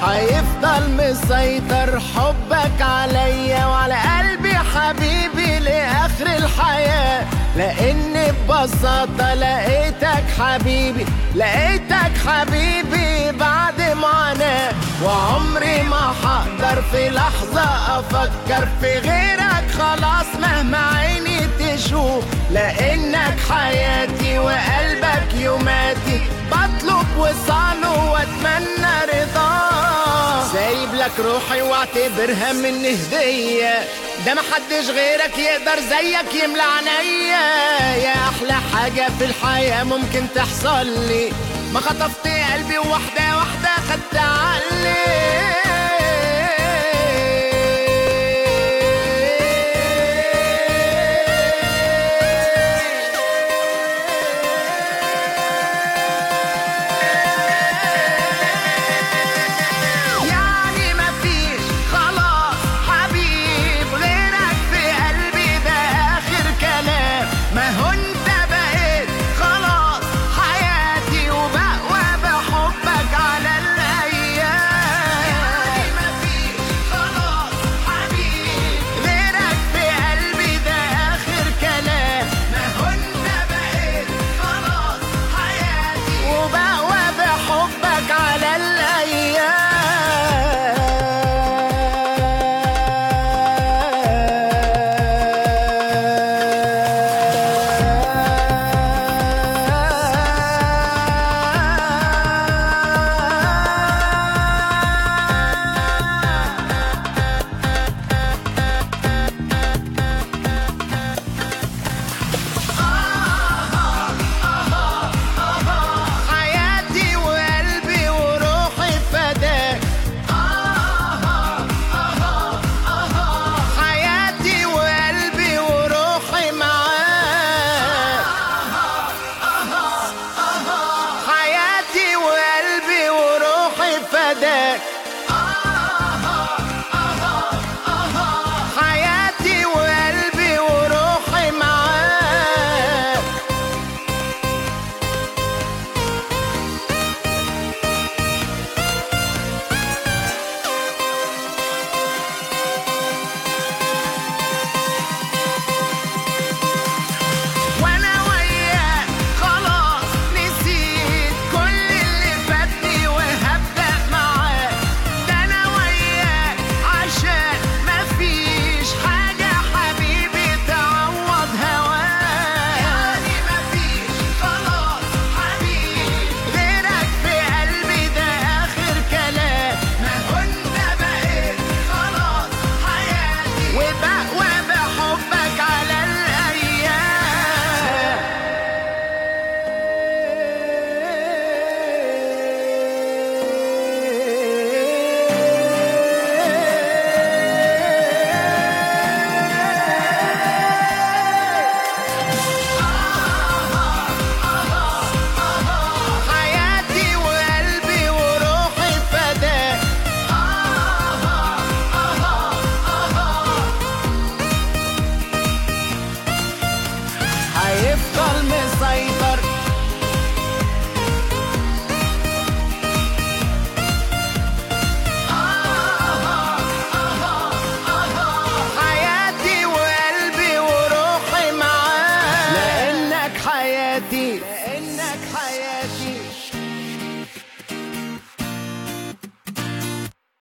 هيفضل مسيطر حبك عليا وعلى قلبي حبيبي لآخر الحياة لأن ببساطة لقيتك حبيبي لقيتك حبيبي بعد معاناة وعمري ما هقدر في لحظة أفكر في غيرك خلاص مهما عيني تشوف لأنك حياتي وقلبك يوماتي بطلب وصاله واتمنى رضاه سايب لك روحي واعتبرها من هدية ده محدش غيرك يقدر زيك يملى عينيا يا احلى حاجة في الحياة ممكن تحصل لي ما خطفت قلبي وواحدة واحدة خدت عقلي